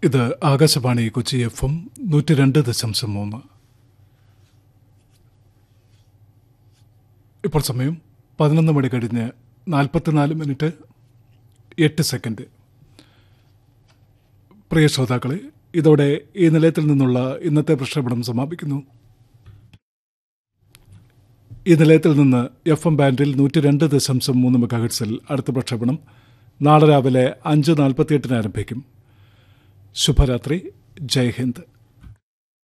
ഇത് Akashvani Kochi F M നൂറ്റി രണ്ട് ദശാംശം മൂന്ന് ഇപ്പോൾ സമയം പതിനൊന്ന് മണി കഴിഞ്ഞ് നാൽപ്പത്തിനാല് മിനിറ്റ് എട്ട് സെക്കൻഡ് പ്രിയ ശ്രോതാക്കളെ ഇതോടെ ഈ നിലയത്തിൽ നിന്നുള്ള ഇന്നത്തെ പ്രക്ഷേപണം സമാപിക്കുന്നു ഈ നിലയത്തിൽ നിന്ന് എഫ് എം ബാൻഡിൽ നൂറ്റി രണ്ട് ദശാംശം മൂന്ന് മെഗാഹെറ്റ്സിൽ അടുത്ത പ്രക്ഷേപണം നാളെ രാവിലെ അഞ്ച് നാൽപ്പത്തിയെട്ടിന് ആരംഭിക്കും ശുഭരാത്രി ജയ് ഹിന്ദ്